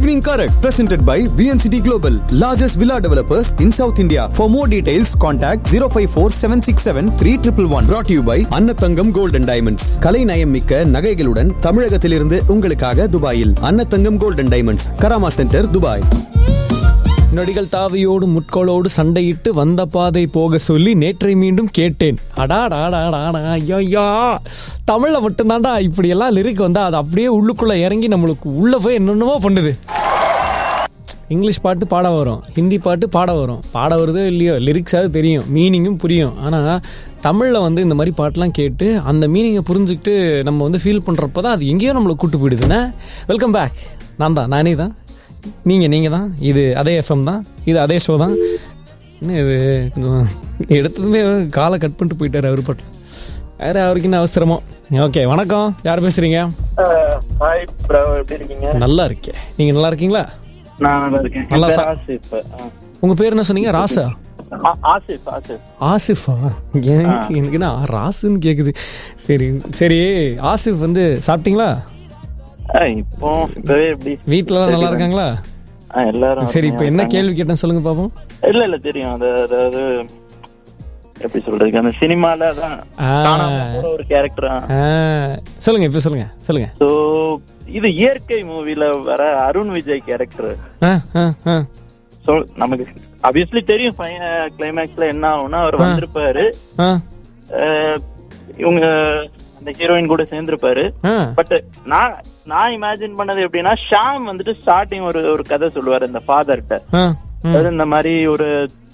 Evening Correct, presented by VNCT Global, largest villa developers in South India. For more details, contact 054 767 3111. Brought to you by அன்னத்தங்கம் Gold and Diamonds. கலை நயம் மிக்க நகைகளுடன் தமிழகத்திலிருந்து உங்களுக்காக துபாயில் Annathangam Gold and Diamonds, Karama centre Dubai நொடிகள் தாவியோடு முட்களோடு சண்டையிட்டு வந்த பாதை போக சொல்லி நேற்றை மீண்டும் கேட்டேன் அடாடாடாடாடா ஐயோ தமிழில் மட்டும்தான்டா இப்படி எல்லாம் லிரிக் வந்தா அது அப்படியே உள்ளுக்குள்ள இறங்கி நம்மளுக்கு உள்ள போய் என்னென்னமோ பண்ணுது இங்கிலீஷ் பாட்டு பாட வரும் ஹிந்தி பாட்டு பாட வரும் பாட வருதோ இல்லையோ லிரிக்ஸாவது தெரியும் மீனிங்கும் புரியும் ஆனால் தமிழில் வந்து இந்த மாதிரி பாட்டெலாம் கேட்டு அந்த மீனிங்கை புரிஞ்சுக்கிட்டு நம்ம வந்து ஃபீல் பண்ணுறப்ப தான் அது எங்கேயோ நம்மளை கூட்டு போயிடுதுண்ணே வெல்கம் பேக் நான் தான் நானே தான் நீங்கள் நீங்கள் தான் இது அதே எஃப்எம் தான் இது அதே ஷோ தான் என்ன இது கொஞ்சம் எடுத்ததுமே காலை கட் பண்ணிட்டு போயிட்டார் அவர் பாட்டில் வேறு அவருக்கு என்ன அவசரமோ ஓகே வணக்கம் யார் பேசுகிறீங்க ஹாய் ப்ரோ எப்படி இருக்கீங்க நல்லா இருக்கேன் நீங்கள் நல்லா இருக்கீங்களா நான் நல்லா இருக்கேன் நல்லா என் பேர் சா- ஆசிஃப் ஆ. உங்கள் பேர் என்ன சொன்னீங்க ராசா ஆ- ஆசிஃப் ஆசிஃப் ஆசிஃபா எனக்கு எனக்கு என்ன ராசுன்னு கேக்குது சரி சரி ஆசிஃப் வந்து சாப்பிட்டீங்களா ஆ, இப்போ இப்பவே எப்படி வீட்லலாம் நல்லா இருக்காங்களா ஆ, எல்லாரும் சரி இப்போ என்ன கேள்வி கேட்டேன் சொல்லுங்க பாப்போம் இல்ல இல்ல தெரியும் அது அதாவது எப்படி சொல்றதுக்கு அந்த சினிமால தான் ஆ. காணாம போற ஒரு கேரக்டர் ஆ, சொல்லுங்க இப்போ சொல்லுங்க சொல்லுங்க சோ இது இயற்கை மூவில வர அருண் விஜய் கேரக்டர் ஆ, ஆ, ஆ. சோ நமக்கு ஆப்வியஸ்லி தெரியும் கிளைமேக்ஸ்ல என்ன ஆகும்னா அவர் வந்திருப்பாரு ஆ, அஹ், இவங்க அந்த ஹீரோயின் கூட சேர்ந்திருப்பாரு ஆ. பட் நான் நான் இமேஜின் பண்ணது எப்படின்னா ஷாம் வந்துட்டு ஸ்டார்டிங் ஒரு ஒரு கதை சொல்லுவாரு இந்த ஃபாதர்கிட்ட ஆ, ம், அதாவது இந்த மாதிரி ஒரு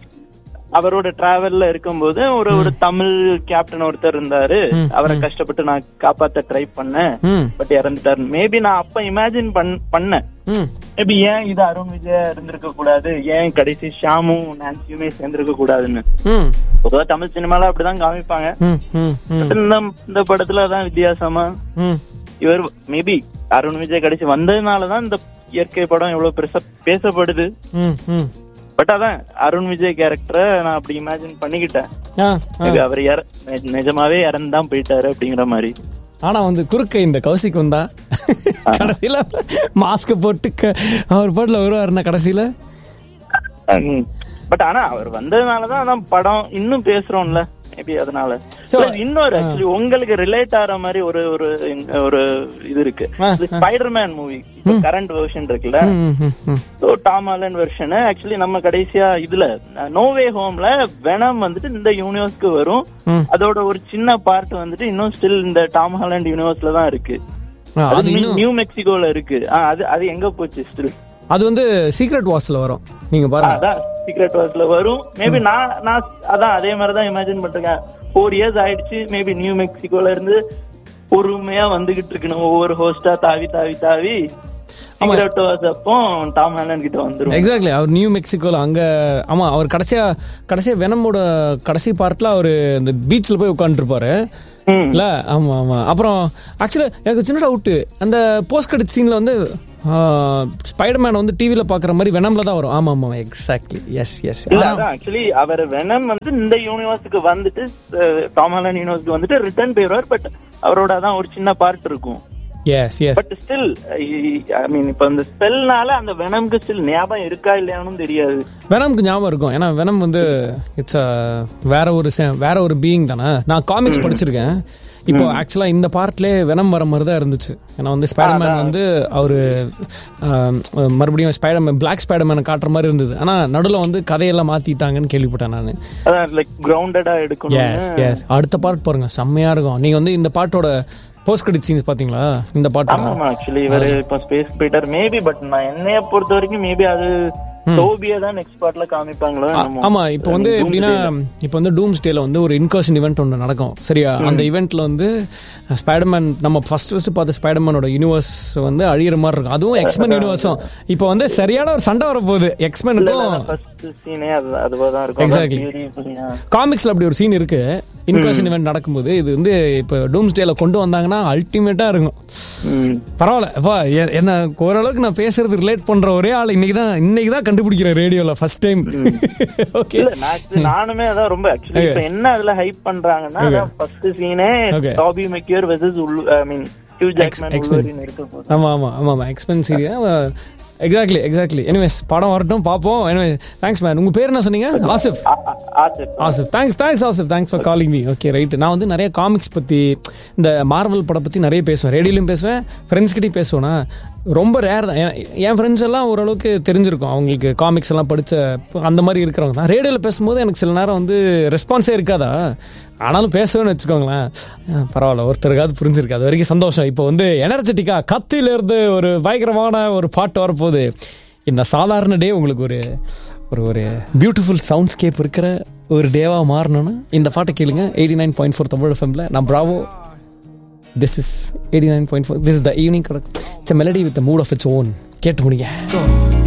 அவரோட டிராவல்ல இருக்கும்போது ஒரு ஒரு தமிழ் கேப்டன் ஒருத்தர் இருந்தாரு அவரை கஷ்டப்பட்டு நான் காப்பாத்த ட்ரை பண்ணேன் ம், பட் இறந்துட்டாரு மேபி நான் அப்ப இமேஜின் பண்ணேன் ம். மேபி ஏன் இது அருண் விஜயா இருந்திருக்க கூடாது ஏன் கடைசி ஷாமும் நான்சியுமே சேர்ந்திருக்க கூடாதுன்னு ம், பொதுவா தமிழ் சினிமால அப்படிதான் காமிப்பாங்க ம், ம், ம், But இந்த இந்த படத்துல தான் வித்தியாசமா ம். இவர் மேபி அருண் விஜய் கடைசி வந்ததுனாலதான் இந்த இயற்கை படம் எவ்வளவு பெருசா பேசப்படுது ம், ம். பட் அதான் அருண் விஜய் கேரக்டரை நான் அப்படி இமேஜின் பண்ணிக்கிட்டேன் ஆ, ஆ. Maybe அவர் இற- நெ- நிஜமாவே இறந்துதான் போயிட்டாரு அப்படிங்கிற மாதிரி ஆனா வந்து குறுக்க இந்த கௌசிக் வந்தா கடைசியில மாஸ்க் போட்டு க- அவர் பாட்டுல வருவாருன்னா கடைசியில பட் ஆனா அவர் வந்ததுனாலதான் அதான் படம் இன்னும் பேசுறோம்ல மேபி அதனால So- Plus இன்னொரு ஆக்சுவலி உங்களுக்கு ரிலேட் ஆகிற மாதிரி ஒரு ஒரு ஒரு இது இருக்கு ஆ, ஸ்பைடர்மேன் மூவி கரண்ட் வெர்ஷன் இருக்குல்ல ம், ம், ம். So Tom Holland version actually நம்ம கடைசியா இதுல நோவே ஹோம்ல வெனம் வந்துட்டு இந்த யூனிவர்ஸ்க்கு வரும் ம். அதோட ஒரு சின்ன பார்ட் வந்துட்டு இன்னும் ஸ்டில் இந்த டாம் ஹாலண்ட் யூனிவர்ஸ்ல தான் இருக்கு ஆ, அது அது இன்னும் நியூ மெக்சிகோல இருக்கு ஆ, அது அது எங்க போச்சு ஸ்டில் அது வந்து சீக்ரெட் வாஸ்ல வரும் நீங்க பாருங்க அதான் சீக்ரெட் வாஸ்ல வரும் மேபி நான் நான் அதான் அதே மாதிரி தான் இமேஜின் பண்ணிருக்கேன் ஃபோர் இயர்ஸ் ஆயிடுச்சு மேபி நியூ மெக்சிகோல இருந்து பொறுமையா வந்துகிட்டு இருக்கணும் ஒவ்வொரு ஹோஸ்டா தாவி தாவி தாவி சீக்ரெட் வாஸ் அப்போ டாம் ஹாலண்ட் கிட்ட வந்துரும் எக்ஸாக்ட்லி அவர் நியூ மெக்சிகோல அங்க ஆமா அவர் கடைசியா கடைசியா வெனமோட கடைசி பார்ட்ல அவர் இந்த பீச்ல போய் உட்காந்துருப்பாரு ம். இல்ல ஆமா ஆமா அப்புறம் ஆக்சுவலா எனக்கு சின்ன டவுட் அந்த போஸ்ட் கிரெடிட் சீன்ல வந்து ஸ்பைடர்மேன் வந்து டிவில பாக்குற மாதிரி வெனம்ல தான் வரும் ஆமா ஆமா எக்ஸாக்ட்லி எஸ் எஸ் இல்ல அதான் ஆக்சுவலி அவர் வெனம் வந்து இந்த யூனிவர்ஸுக்கு வந்துட்டு டாம் ஹாலண்ட் யூனிவர்ஸ்க்கு வந்துட்டு ரிட்டர்ன் போயிடுவார் பட் அவரோட அதான் ஒரு சின்ன பார்ட் இருக்கும் yes yes but still I mean இப்ப அந்த ஸ்பெல்னால அந்த வெனம்க்கு ஸ்டில் ஞாபகம் இருக்கா இல்லையானும் தெரியாது வெனம்க்கு ஞாபகம் இருக்கும் ஏன்னா வெனம் வந்து இட்ஸ் வேற ஒரு se- வேற ஒரு பீயிங் தானே நான் காமிக்ஸ் படிச்சிருக்கேன் இப்போ ஆக்சுவலா இந்த பார்ட்லேயே வெனம் வர மாதிரி தான் இருந்துச்சு ஏன்னா வந்து ஸ்பைடர்மேன் வந்து அவரு ஆம், மறுபடியும் ஸ்பைடர்மேன் பிளாக் ஸ்பைடர்மேனை காட்டுற மாதிரி இருந்தது ஆனா நடுவில் வந்து கதையெல்லாம் மாத்திட்டாங்கன்னு கேள்விப்பட்டேன் நான் அதான் லைக் கிரவுண்டடா எடுக்கணும் எஸ் எஸ் அடுத்த பார்ட் பாருங்க செம்மையா இருக்கும் நீங்க வந்து இந்த பாட்டோட போஸ்ட் கிரெடிட் சீன்ஸ் பாத்தீங்களா இந்த பாட்டு ஆமா ஆக்சுவலி இவரு இப்ப ஸ்பேஸ் போயிட்டார் மேபி பட் நான் என்னைய பொறுத்த வரைக்கும் மேபி அது சோபியா தான் நெக்ஸ்ட் பார்ட்ல காமிப்பாங்களோ என்னமோ. ஆமா இப்போ வந்து எப்படின்னா இப்போ வந்து டூம் ஸ்டேல வந்து ஒரு இன்கர்ஷன் இவெண்ட் ஒன்று நடக்கும் சரியா அந்த இவெண்ட்ல வந்து ஸ்பைடர்மேன் நம்ம ஃபர்ஸ்ட் ஃபர்ஸ்ட் பார்த்த ஸ்பைடர்மேனோட யூனிவர்ஸ் வந்து அழியிற மாதிரி இருக்கும் அதுவும் எக்ஸ்மென் யூனிவர்ஸும் இப்போ வந்து சரியான ஒரு சண்டை வர போகுது எக்ஸ்மெனுக்கும் ஃபர்ஸ்ட் சீனே அது அதுவா தான் இருக்கும் Exactly. அதான் theory புரியா. காமிக்ஸ்ல அப்படி ஒரு சீன் இருக்கு இன்கர்ஷன் இவெண்ட் நடக்கும்போது இது வந்து இப்போ டூம் ஸ்டேல கொண்டு வந்தாங்கன்னா அல்டிமேட்டா இருக்கும் ம். பரவாயில்ல அப்பா எ- என்ன ஓரளவுக்கு நான் பேசுறது ரிலேட் பண்ற ஒரே ஆள் இன்னைக்கு தான் இன்னைக்கு தான் கண்டுபிடிக்கிறேன் ரேடியோல ஃபர்ஸ்ட் டைம் ஓகே இல்ல நான் நானுமே அதான் ரொம்ப ஆக்சுவலி இப்ப என்ன அதுல ஹைப் பண்றாங்கன்னா அதான் ஃபர்ஸ்ட் சீனே Okay. Tobey Maguire versus I mean Hugh Jackman X-Men. Wolverine இருக்க போகுது ஆமா ஆமா ஆமா ஆமா எக்ஸ்பென்சிவ் எக்ஸாக்ட்லி எக்ஸாக்ட்லி எனிவேஸ் படம் வரட்டும் பார்ப்போம் எனிவே தேங்க்ஸ் மேன் உங்கள் பேர் என்ன சொன்னீங்க ஆசிஃப் ஆ- ஆ- Asif Asif thanks thanks Asif thanks for calling me okay right நான் வந்து நிறைய காமிக்ஸ் பற்றி இந்த மார்வல் படம் பற்றி நிறைய பேசுவேன் ரேடியோலையும் பேசுவேன் ஃப்ரெண்ட்ஸ் கிட்டயும் பேசுவேனா ரொம்ப ரேர் தான் என் என் ஃப்ரெண்ட்ஸ் எல்லாம் ஓரளவுக்கு தெரிஞ்சிருக்கும் அவங்களுக்கு காமிக்ஸ் எல்லாம் படித்த அந்த மாதிரி இருக்கிறவங்க தான் ரேடியோவில் பேசும்போது எனக்கு சில நேரம் வந்து ரெஸ்பான்ஸே இருக்காதா ஆனாலும் பேசுவேன்னு வச்சுக்கோங்களேன் அஹ் பரவாயில்ல ஒருத்தருக்காவது புரிஞ்சிருக்கு அது வரைக்கும் சந்தோஷம் இப்போ வந்து எனர்ஜெட்டிக்கா கத்தியிலேருந்து ஒரு பயங்கரமான ஒரு பாட்டு வரப்போகுது இந்த சாதாரண டே உங்களுக்கு ஒரு ஒரு ஒரு பியூட்டிஃபுல் சவுண்ட்ஸ்கேப் இருக்கிற ஒரு டேவாக மாறணும்னா இந்த பாட்டை கேளுங்க eighty nine point four Tamil எஃப்எம்ல நான் bravo this is eighty nine point four this is the evening கிடக்கும் it's melody with mood of its own கேட்டு முடிங்க